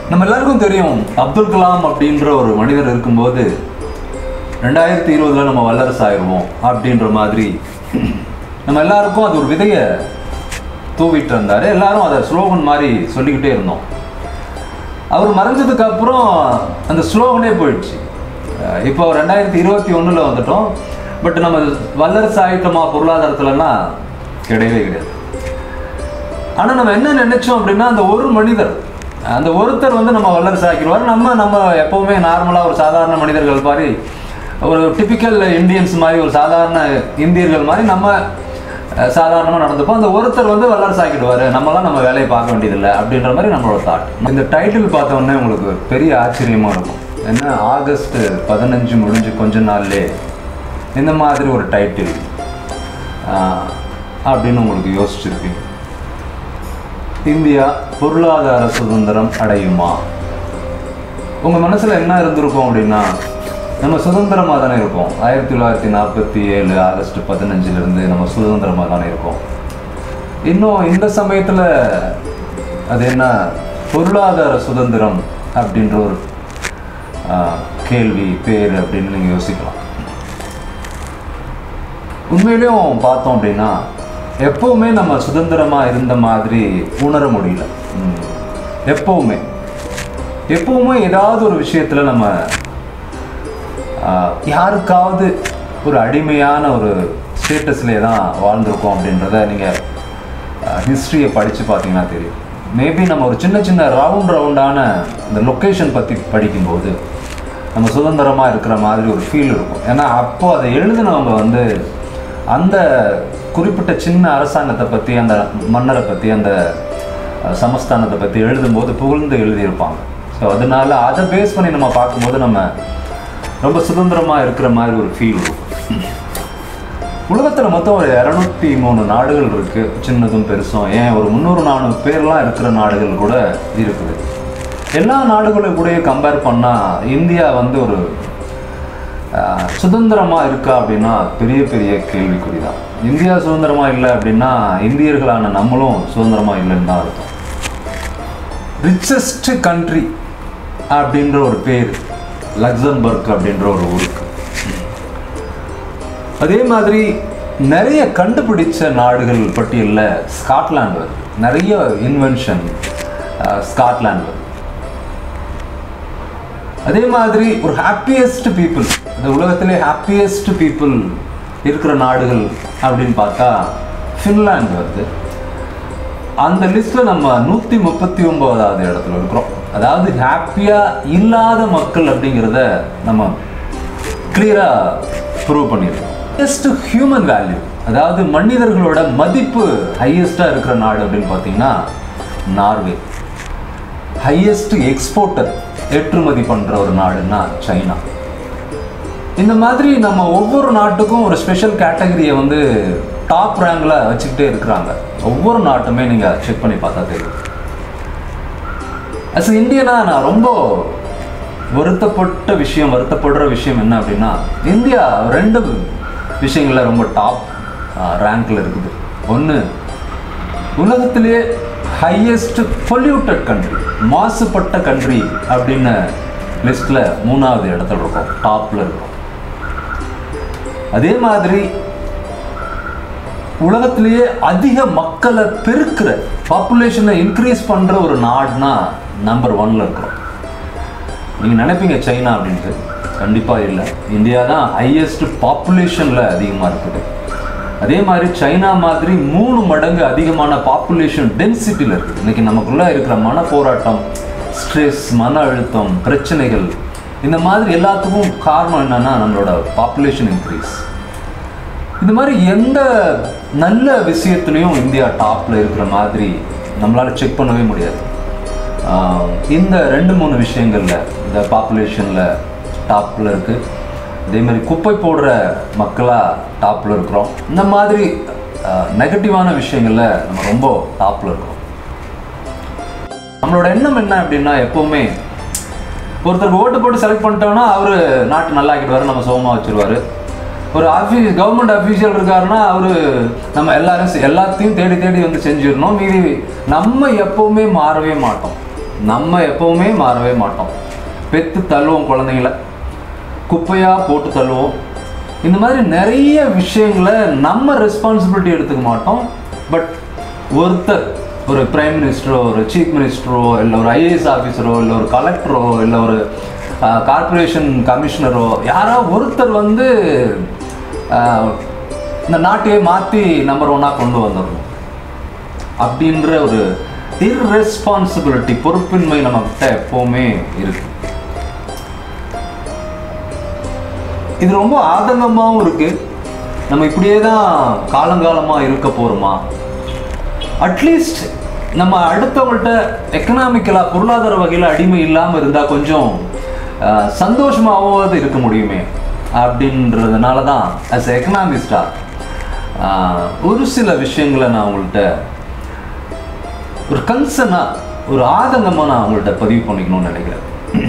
நம்ம எல்லாருக்கும் தெரியும் அப்துல் கலாம் அப்படின்ற ஒரு மனிதர் இருக்கும்போது ரெண்டாயிரத்தி இருபதுல நம்ம வல்லரசு ஆயிடுவோம் அப்படின்ற மாதிரி நம்ம எல்லாருக்கும் அது ஒரு விதையை தூவிட்டு இருந்தாரு எல்லாரும் அதை ஸ்லோகன் மாதிரி சொல்லிக்கிட்டே இருந்தோம் அவர் மறைஞ்சதுக்கு அப்புறம் அந்த ஸ்லோகனே போயிடுச்சு அஹ் இப்போ ரெண்டாயிரத்தி இருபத்தி ஒண்ணுல வந்துட்டோம் பட் நம்ம வல்லரசு ஆயிட்டோமா பொருளாதாரத்துலலாம் கிடையவே கிடையாது ஆனா நம்ம என்ன நினைச்சோம் அப்படின்னா அந்த ஒரு மனிதர் அந்த ஒருத்தர் வந்து நம்ம வல்லரசு ஆக்கிடுவார் நம்ம நம்ம எப்பவுமே நார்மலா ஒரு சாதாரண மனிதர்கள் மாதிரி ஒரு டிபிக்கல் இந்தியன்ஸ் மாதிரி ஒரு சாதாரண இந்தியர்கள் மாதிரி நம்ம அஹ், சாதாரணமா நடந்துப்போம் அந்த ஒருத்தர் வந்து வல்லரசு ஆக்கிடுவாரு நம்மலாம் நம்ம வேலையை பார்க்க வேண்டியதில்லை அப்படின்ற மாதிரி நம்மளோட தாட் இந்த டைட்டில் பார்த்த உடனே உங்களுக்கு பெரிய ஆச்சரியமா இருக்கும் என்ன ஆகஸ்ட் பதினஞ்சு முடிஞ்சு கொஞ்ச நாள்லே இந்த மாதிரி ஒரு டைட்டில் அப்படின்னு உங்களுக்கு யோசிச்சிருப்பீங்க இந்தியா பொருளாதார சுதந்திரம் அடையுமா உங்க மனசுல என்ன இருந்திருக்கும் அப்படின்னா நம்ம சுதந்திரமா தானே இருக்கோம் ஆயிரத்தி தொள்ளாயிரத்தி நாற்பத்தி ஏழு ஆகஸ்ட் பதினஞ்சுல இருந்து நம்ம சுதந்திரமா தானே இருக்கோம் இன்னும் இந்த சமயத்துல அது என்ன பொருளாதார சுதந்திரம் அப்படின்ற ஒரு ஆஹ், கேள்வி பேர் அப்படின்னு நீங்க யோசிக்கலாம் உண்மையிலையும் பார்த்தோம் அப்படின்னா எப்பவுமே நம்ம சுதந்திரமா இருந்த மாதிரி உணர முடியல ம். எப்பவுமே எப்பவுமே ஏதாவது ஒரு விஷயத்துல நம்ம ஆஹ், யாருக்காவது ஒரு அடிமையான ஒரு ஸ்டேட்டஸ்லேயே தான் வாழ்ந்திருக்கோம் அப்படின்றத நீங்கள் ஹிஸ்ட்ரியை படித்து பார்த்தீங்கன்னா தெரியும் மேபி நம்ம ஒரு சின்ன சின்ன ரவுண்ட் ரவுண்டான இந்த லொக்கேஷன் பற்றி படிக்கும்போது நம்ம சுதந்திரமாக இருக்கிற மாதிரி ஒரு ஃபீல் இருக்கும் ஏன்னா அப்போ அதை எழுதினவங்க வந்து அந்த குறிப்பிட்ட சின்ன அரசாங்கத்தை பற்றி அந்த மன்னரை பற்றி அந்த அஹ், சமஸ்தானத்தை பற்றி எழுதும்போது புகழ்ந்து எழுதியிருப்பாங்க ஸோ அதனால அதை பேஸ் பண்ணி நம்ம பார்க்கும்போது நம்ம ரொம்ப சுதந்திரமாக இருக்கிற மாதிரி ஒரு ஃபீல் இருக்கும் உலகத்தில் மொத்தம் ஒரு இரநூத்தி மூணு நாடுகள் இருக்கு சின்னதும் பெருசும் ஏன் ஒரு முந்நூறு நானூறு பேர்லாம் இருக்கிற நாடுகள் கூட இருக்குது எல்லா நாடுகளும் கூட கம்பேர் பண்ணால் இந்தியா வந்து ஒரு ஆஹ், சுதந்திரமா இருக்கா அப்படின்னா பெரிய பெரிய கேள்விக்குறி தான் இந்தியா சுதந்திரமா இல்லை அப்படின்னா இந்தியர்களான நம்மளும் சுதந்திரமா இல்லைன்னு தான் அர்த்தம் ரிச்சஸ்ட் கண்ட்ரி அப்படின்ற ஒரு பேர் லக்சம்பர்க் அப்படின்ற ஒரு ஊருக்கு அதே மாதிரி நிறைய கண்டுபிடிச்ச நாடுகள் பட்டியலில் ஸ்காட்லாந்து வருது நிறைய இன்வென்ஷன் ஸ்காட்லாந்து வருது அதே மாதிரி ஒரு ஹாப்பியஸ்ட் பீப்புள் இந்த உலகத்திலே ஹாப்பியஸ்ட் பீப்புள் இருக்கிற நாடுகள் அப்படின்னு பார்த்தா ஃபின்லாந்து வருது அந்த லிஸ்ட்ல நம்ம நூத்தி முப்பத்தி ஒன்பதாவது இடத்துல இருக்கிறோம் அதாவது ஹாப்பியா இல்லாத மக்கள் அப்படிங்கிறத நம்ம கிளியரா ப்ரூவ் பண்ணியிருக்கோம் ஹையஸ்ட் ஹியூமன் வேல்யூ அதாவது மனிதர்களோட மதிப்பு ஹையஸ்டா இருக்கிற நாடு அப்படின்னு பார்த்தீங்கன்னா நார்வே ஹையஸ்ட் எக்ஸ்போர்ட்டர் ஏற்றுமதி பண்ற ஒரு நாடுன்னா சைனா இந்த மாதிரி நம்ம ஒவ்வொரு நாட்டுக்கும் ஒரு ஸ்பெஷல் கேட்டகரியை வந்து டாப் ரேங்க்ல வச்சுக்கிட்டே இருக்கிறாங்க ஒவ்வொரு நாட்டுமே நீங்க செக் பண்ணி பார்த்தா தெரியும் அஸ் இந்தியனா நான் ரொம்ப வருத்தப்பட்ட விஷயம் வருத்தப்படுற விஷயம் என்ன அப்படின்னா இந்தியா ரெண்டு விஷயங்கள்ல ரொம்ப டாப் ரேங்க்ல இருக்குது ஒன்று உலகத்திலேயே ஹையஸ்ட் பொல்யூட்டட் கண்ட்ரி மாசுபட்ட கண்ட்ரி அப்படின்னு லிஸ்ட்ல மூணாவது இடத்துல இருக்கோம் டாப்ல இருக்கோம் அதே மாதிரி உலகத்திலேயே அதிக மக்களை பெருக்கிற பாப்புலேஷனை இன்க்ரீஸ் பண்ற ஒரு நாடுனா நம்பர் ஒன்ல இருக்கிறோம் நீங்க நினைப்பீங்க சைனா அப்படின்ட்டு கண்டிப்பா இல்லை இந்தியா தான் ஹையஸ்ட் பாப்புலேஷன்ல அதிகமா இருக்குது அதே மாதிரி சைனா மாதிரி மூணு மடங்கு அதிகமான பாப்புலேஷன் டென்சிட்டியில் இருக்குது இன்னைக்கு நமக்குள்ள இருக்கிற மன போராட்டம் ஸ்ட்ரெஸ் மன அழுத்தம் பிரச்சனைகள் இந்த மாதிரி எல்லாத்துக்கும் காரணம் என்னன்னா நம்மளோட பாப்புலேஷன் இன்க்ரீஸ் இந்த மாதிரி எந்த நல்ல விஷயத்துலையும் இந்தியா டாப்ல இருக்கிற மாதிரி நம்மளால செக் பண்ணவே முடியாது ஆஹ் இந்த ரெண்டு மூணு விஷயங்கள்ல இந்த பாப்புலேஷன்ல டாப்ல இருக்கு அதே மாதிரி குப்பை போடுற மக்களா டாப்ல இருக்கிறோம் இந்த மாதிரி நெகட்டிவான விஷயங்கள்ல நம்ம ரொம்ப டாப்ல இருக்கிறோம் நம்மளோட எண்ணம் என்ன அப்படின்னா எப்பவுமே ஒருத்தருக்கு ஓட்டு போட்டு செலக்ட் பண்ணிட்டோம்னா அவரு நாட்டு நல்லா ஆக்கிடுவாரு நம்ம சுகமா வச்சிருவாரு ஒரு ஆஃபீஸ் கவர்மெண்ட் அஃபீஷியல் இருக்காருன்னா அவரு நம்ம எல்லாரும் செ- எல்லாத்தையும் தேடி தேடி வந்து செஞ்சிடணும் மீதி நம்ம எப்பவுமே மாறவே மாட்டோம் நம்ம எப்பவுமே மாறவே மாட்டோம் பெத்து தள்ளுவோம் குழந்தைங்கள குப்பையாக போட்டு தள்ளுவோம் இந்த மாதிரி நிறைய விஷயங்களை நம்ம ரெஸ்பான்சிபிலிட்டி எடுத்துக்க மாட்டோம் பட் ஒருத்தர் ஒரு பிரைம் மினிஸ்டரோ ஒரு சீஃப் மினிஸ்டரோ இல்லை ஒரு ஐஏஎஸ் ஆஃபீஸரோ இல்லை ஒரு கலெக்டரோ இல்லை ஒரு கார்ப்பரேஷன் கமிஷனரோ யாரோ ஒருத்தர் வந்து ஆஹ், இந்த நாட்டையே மாற்றி நம்பர் ஒன்னாக கொண்டு வந்துடணும் அப்படின்ற ஒரு இர்ரெஸ்பான்சிபிலிட்டி பொறுப்பின்மை நம்மகிட்ட எப்பவுமே இருக்கு இது ரொம்ப ஆதங்கமாகவும் இருக்கு நம்ம இப்படியே தான் காலங்காலமாக இருக்க போகிறோமா அட்லீஸ்ட் நம்ம அடுத்தவங்கள்ட்ட எக்கனாமிக்கலாக பொருளாதார வகையில் அடிமை இல்லாமல் இருந்தால் கொஞ்சம் ஆஹ், சந்தோஷமாவது இருக்க முடியுமே அப்படின்றதுனால தான் அஸ் எக்கனாமிஸ்டாக ஒரு சில விஷயங்களை நான் உங்கள்கிட்ட ஒரு கன்சர்னாக ஒரு ஆதங்கமாக நான் உங்கள்கிட்ட பதிவு பண்ணிக்கணும்னு நினைக்கிறேன்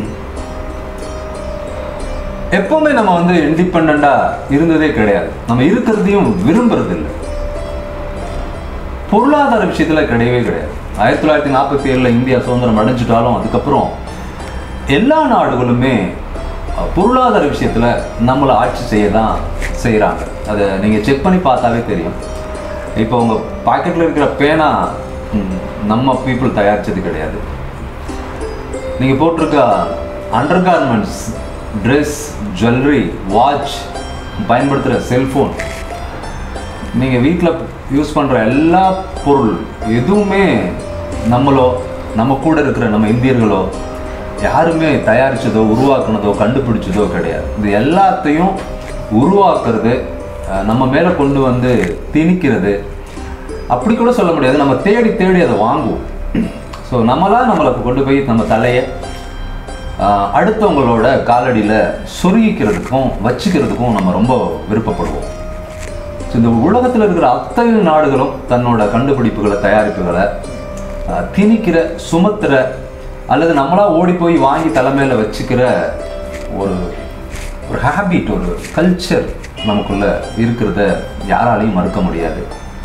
எப்பவுமே நம்ம வந்து இண்டிபெண்ட்டாக இருந்ததே கிடையாது நம்ம இருக்கிறதையும் விரும்புறது இல்லை பொருளாதார விஷயத்துல கிடையவே கிடையாது ஆயிரத்தி தொள்ளாயிரத்தி நாற்பத்தி ஏழில் இந்தியா சுதந்திரம் அடைஞ்சிட்டாலும் அதுக்கப்புறம் எல்லா நாடுகளுமே அஹ், பொருளாதார விஷயத்துல நம்மளை ஆட்சி செய்ய தான் செய்கிறாங்க அதை நீங்கள் செக் பண்ணி பார்த்தாவே தெரியும் இப்போ உங்கள் பாக்கெட்டில் இருக்கிற பேனா ம், நம்ம பீப்புள் தயாரிச்சது கிடையாது நீங்கள் போட்டிருக்க under garments dress jewellery watch பயன்படுத்துகிற செல்ஃபோன் நீங்கள் வீட்டில் யூஸ் பண்ணுற எல்லா பொருள் எதுவுமே நம்மளோ நம்ம கூட இருக்கிற நம்ம இந்தியர்களோ யாருமே தயாரிச்சதோ உருவாக்குனதோ கண்டுபிடிச்சதோ கிடையாது இது எல்லாத்தையும் உருவாக்குறது அஹ், நம்ம மேலே கொண்டு வந்து திணிக்கிறது அப்படி கூட சொல்ல முடியாது நம்ம தேடி தேடி அதை வாங்குவோம் ஸோ நம்மளா நம்மளை கொண்டு போய் நம்ம தலையை ஆஹ், அடுத்தவங்களோட காலடியில் சொருகிக்கிறதுக்கும் வச்சுக்கிறதுக்கும் நம்ம ரொம்ப விருப்பப்படுவோம் ஸோ இந்த உலகத்தில் இருக்கிற அத்தனை நாடுகளும் தன்னோட கண்டுபிடிப்புகளை தயாரிப்புகளை ஆஹ், திணிக்கிற சுமத்துற அல்லது நம்மளா ஓடி போய் வாங்கி தலைமையில வச்சுக்கிற ஒரு ஒரு ஹேபிட் ஒரு கல்ச்சர் நமக்குள்ள இருக்கிறத யாராலையும் மறுக்க முடியாது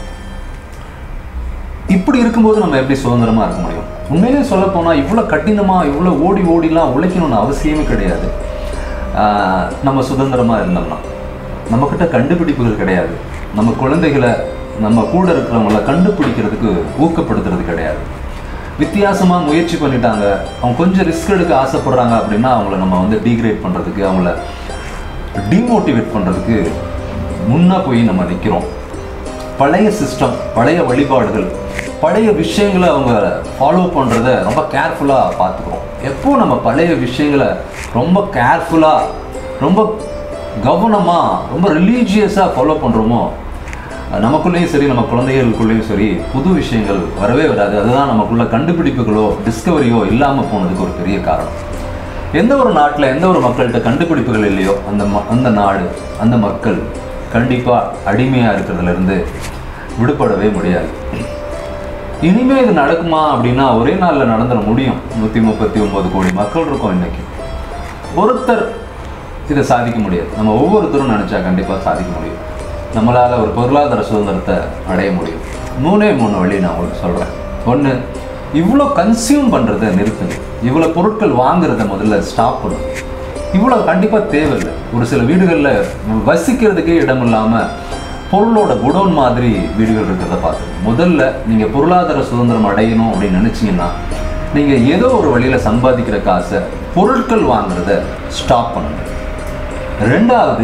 இப்படி இருக்கும்போது நம்ம எப்படி சுதந்திரமா இருக்க முடியும் உண்மையிலே சொல்ல போனா இவ்வளோ கடினமா இவ்வளோ ஓடி ஓடிலாம் உழைக்கணும்னு அவசியமே கிடையாது ஆஹ் நம்ம சுதந்திரமா இருந்தோம்னா நம்மக்கிட்ட கண்டுபிடிப்புகள் கிடையாது நம்ம குழந்தைகளை நம்ம கூட இருக்கிறவங்கள கண்டுபிடிக்கிறதுக்கு ஊக்கப்படுத்துறது கிடையாது வித்தியாசமாக முயற்சி பண்ணிட்டாங்க அவங்க கொஞ்சம் ரிஸ்க் எடுக்க ஆசைப்படுறாங்க அப்படின்னா அவங்கள நம்ம வந்து டீக்ரேட் பண்ணுறதுக்கு அவங்கள டிமோட்டிவேட் பண்ணுறதுக்கு முன்னே போய் நம்ம நிற்கிறோம் பழைய சிஸ்டம் பழைய வழிபாடுகள் பழைய விஷயங்களை அவங்க ஃபாலோ பண்ணுறத ரொம்ப கேர்ஃபுல்லாக பார்த்துக்கிறோம் எப்போ நம்ம பழைய விஷயங்களை ரொம்ப கேர்ஃபுல்லாக ரொம்ப கவனமாக ரொம்ப ரிலீஜியஸாக ஃபாலோ பண்ணுறோமோ நமக்குள்ளேயும் சரி நம்ம குழந்தைகளுக்குள்ளேயும் சரி புது விஷயங்கள் வரவே வராது அதுதான் நமக்குள்ள கண்டுபிடிப்புகளோ டிஸ்கவரியோ இல்லாமல் போனதுக்கு ஒரு பெரிய காரணம் எந்த ஒரு நாட்டில் எந்த ஒரு மக்கள்கிட்ட கண்டுபிடிப்புகள் இல்லையோ அந்த ம அந்த நாடு அந்த மக்கள் கண்டிப்பாக அடிமையாக இருக்கிறதுலேருந்து விடுபடவே முடியாது இனிமே இது நடக்குமா அப்படின்னா ஒரே நாளில் நடந்துட முடியும் நூற்றி முப்பத்தி ஒன்பது கோடி மக்கள் இருக்கோம் இன்னைக்கு ஒருத்தர் இதை சாதிக்க முடியாது நம்ம ஒவ்வொருத்தரும் நினச்சா கண்டிப்பாக சாதிக்க முடியும் நம்மளால் ஒரு பொருளாதார சுதந்திரத்தை அடைய முடியும் மூணே மூணு வழி நான் உங்களுக்கு சொல்கிறேன் ஒன்று இவ்வளோ கன்சியூம் பண்ணுறதை நிறுத்துங்க இவ்வளோ பொருட்கள் வாங்குறத முதல்ல ஸ்டாப் பண்ணுங்க இவ்வளோ கண்டிப்பாக தேவையில்லை ஒரு சில வீடுகளில் வசிக்கிறதுக்கே இடம் இல்லாமல் பொருளோட குடோன் மாதிரி வீடுகள் இருக்கிறத பார்த்து முதல்ல நீங்கள் பொருளாதார சுதந்திரம் அடையணும் அப்படின்னு நினச்சிங்கன்னா நீங்கள் ஏதோ ஒரு வழியில் சம்பாதிக்கிற காசை பொருட்கள் வாங்குறத ஸ்டாப் பண்ணுங்க ரெண்டாவது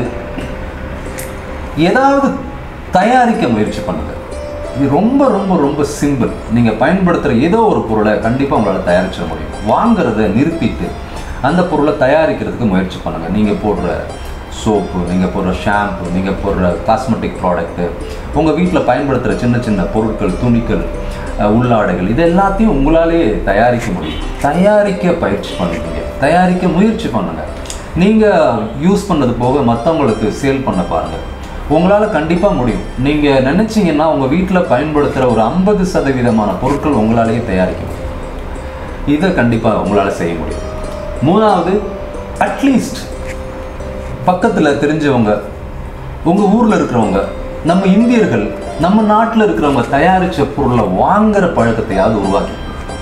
ஏதாவது தயாரிக்க முயற்சி பண்ணுங்க இது ரொம்ப ரொம்ப ரொம்ப சிம்பிள் நீங்கள் பயன்படுத்துகிற ஏதோ ஒரு பொருளை கண்டிப்பாக உங்களால் தயாரிச்சிட முடியும் வாங்குறத நிறுத்திட்டு அந்த பொருளை தயாரிக்கிறதுக்கு முயற்சி பண்ணுங்கள் நீங்கள் போடுற சோப்பு நீங்கள் போடுற ஷாம்பு நீங்கள் போடுற காஸ்மெட்டிக் ப்ராடக்ட்டு உங்கள் வீட்டில் பயன்படுத்துகிற சின்ன சின்ன பொருட்கள் துணிகள் அஹ், உள்ளாடைகள் இது எல்லாத்தையும் உங்களாலேயே தயாரிக்க முடியும் தயாரிக்க பயிற்சி பண்ணுவீங்க தயாரிக்க முயற்சி பண்ணுங்கள் நீங்கள் யூஸ் பண்ணது போக மற்றவங்களுக்கு சேல் பண்ண பாருங்கள் உங்களால் கண்டிப்பாக முடியும் நீங்கள் நினச்சிங்கன்னா உங்கள் வீட்டில் பயன்படுத்துகிற ஒரு ஐம்பது சதவீதமான பொருட்கள் உங்களாலேயே தயாரிக்க முடியும் இதை கண்டிப்பாக உங்களால் செய்ய முடியும் மூணாவது அட்லீஸ்ட் பக்கத்தில் தெரிஞ்சவங்க உங்கள் ஊரில் இருக்கிறவங்க நம்ம இந்தியர்கள் நம்ம நாட்டில் இருக்கிறவங்க தயாரித்த பொருளை வாங்குற பழக்கத்தையாவது உருவாக்கி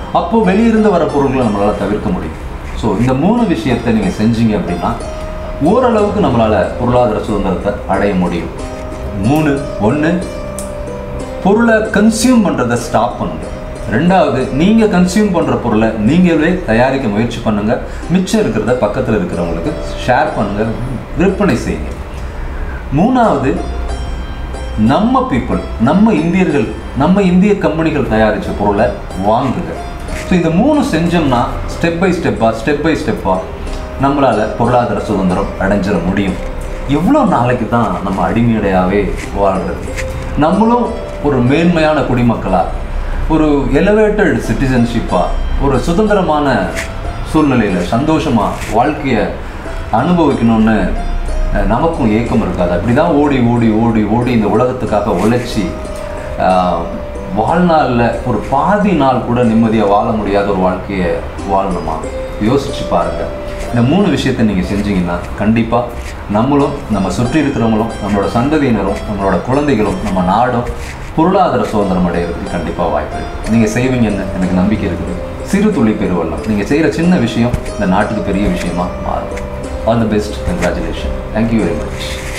அப்போது வெளியிருந்து வர பொருட்களை நம்மளால் தவிர்க்க முடியும் ஸோ இந்த மூணு விஷயத்தை நீங்கள் செஞ்சீங்க அப்படின்னா ஓரளவுக்கு நம்மளால் பொருளாதார சுதந்திரத்தை அடைய முடியும் மூணு ஒன்று பொருளை கன்சியூம் பண்ணுறதை ஸ்டாப் பண்ணுங்க ரெண்டாவது நீங்கள் கன்சியூம் பண்ணுற பொருளை நீங்களே தயாரிக்க முயற்சி பண்ணுங்க மிச்சம் இருக்கிறத பக்கத்தில் இருக்கிறவங்களுக்கு ஷேர் பண்ணுங்க விற்பனை செய்யுங்க மூணாவது நம்ம பீப்புள் நம்ம இந்தியர்கள் நம்ம இந்திய கம்பெனிகள் தயாரித்த பொருளை வாங்குங்க ஸோ இந்த மூணு செஞ்சோம்னா ஸ்டெப் பை ஸ்டெப்பாக ஸ்டெப் பை ஸ்டெப்பாக நம்மளால் பொருளாதார சுதந்திரம் அடைஞ்சிட முடியும் எவ்வளோ நாளைக்கு தான் நம்ம அடிமையடையாவே வாழ்கிறது நம்மளும் ஒரு மேன்மையான குடிமக்களாக ஒரு எலவேட்டட் சிட்டிசன்ஷிப்பாக ஒரு சுதந்திரமான சூழ்நிலையில் சந்தோஷமாக வாழ்க்கையை அனுபவிக்கணும்னு அஹ், நமக்கும் ஏக்கம் இருக்காது அப்படி தான் ஓடி ஓடி ஓடி ஓடி இந்த உலகத்துக்காக உழைச்சி ஆஹ், வாழ்நாளில் ஒரு பாதி நாள் கூட நிம்மதியாக வாழ முடியாத ஒரு வாழ்க்கையை வாழணுமா யோசிச்சு பாருங்கள் இந்த மூணு விஷயத்தை நீங்கள் செஞ்சீங்கன்னா கண்டிப்பாக நம்மளும் நம்ம சுற்றி இருக்கிறவங்களும் நம்மளோட சந்ததியினரும் நம்மளோட குழந்தைகளும் நம்ம நாடும் பொருளாதார சுதந்திரம் அடையிறதுக்கு கண்டிப்பாக வாய்ப்பு இருக்குது நீங்கள் செய்வீங்கன்னு எனக்கு நம்பிக்கை இருக்குது சிறு துளி பெருவெல்லாம் நீங்கள் செய்கிற சின்ன விஷயம் இந்த நாட்டுக்கு பெரிய விஷயமா மாறும் all the best congratulation thank you very much